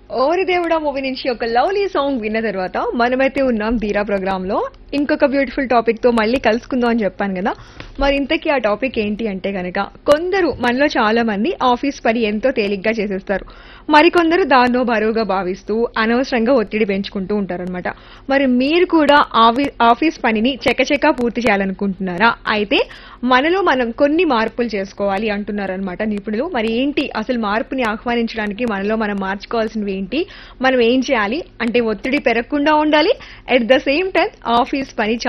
ఓరి దేవుడా మూవీ నుంచి ఒక లవ్లీ సాంగ్ విన్న తర్వాత మనమైతే ఉన్నాం ధీరా ప్రోగ్రామ్ లో ఇంకొక బ్యూటిఫుల్ టాపిక్ తో మళ్ళీ కలుసుకుందాం అని చెప్పాను కదా మరి ఇంతకీ ఆ టాపిక్ ఏంటి అంటే గనక కొందరు మనలో చాలా మంది ఆఫీస్ పని ఎంతో తేలిగ్గా చేసేస్తారు మరికొందరు దాన్నో బరువుగా భావిస్తూ అనవసరంగా ఒత్తిడి పెంచుకుంటూ ఉంటారనమాట మరి మీరు కూడా ఆఫీ- ఆఫీస్ పనిని చకచకా పూర్తి చేయాలనుకుంటున్నారా అయితే మనలో మనం కొన్ని మార్పులు చేసుకోవాలి అంటున్నారనమాట నిపుణులు మరి ఏంటి అసలు మార్పుని ఆహ్వానించడానికి మనలో మనం మార్చుకోవాల్సినవి ఏంటి మనం ఏం చేయాలి అంటే ఒత్తిడి పెరగకుండా ఉండాలి at the same time office పని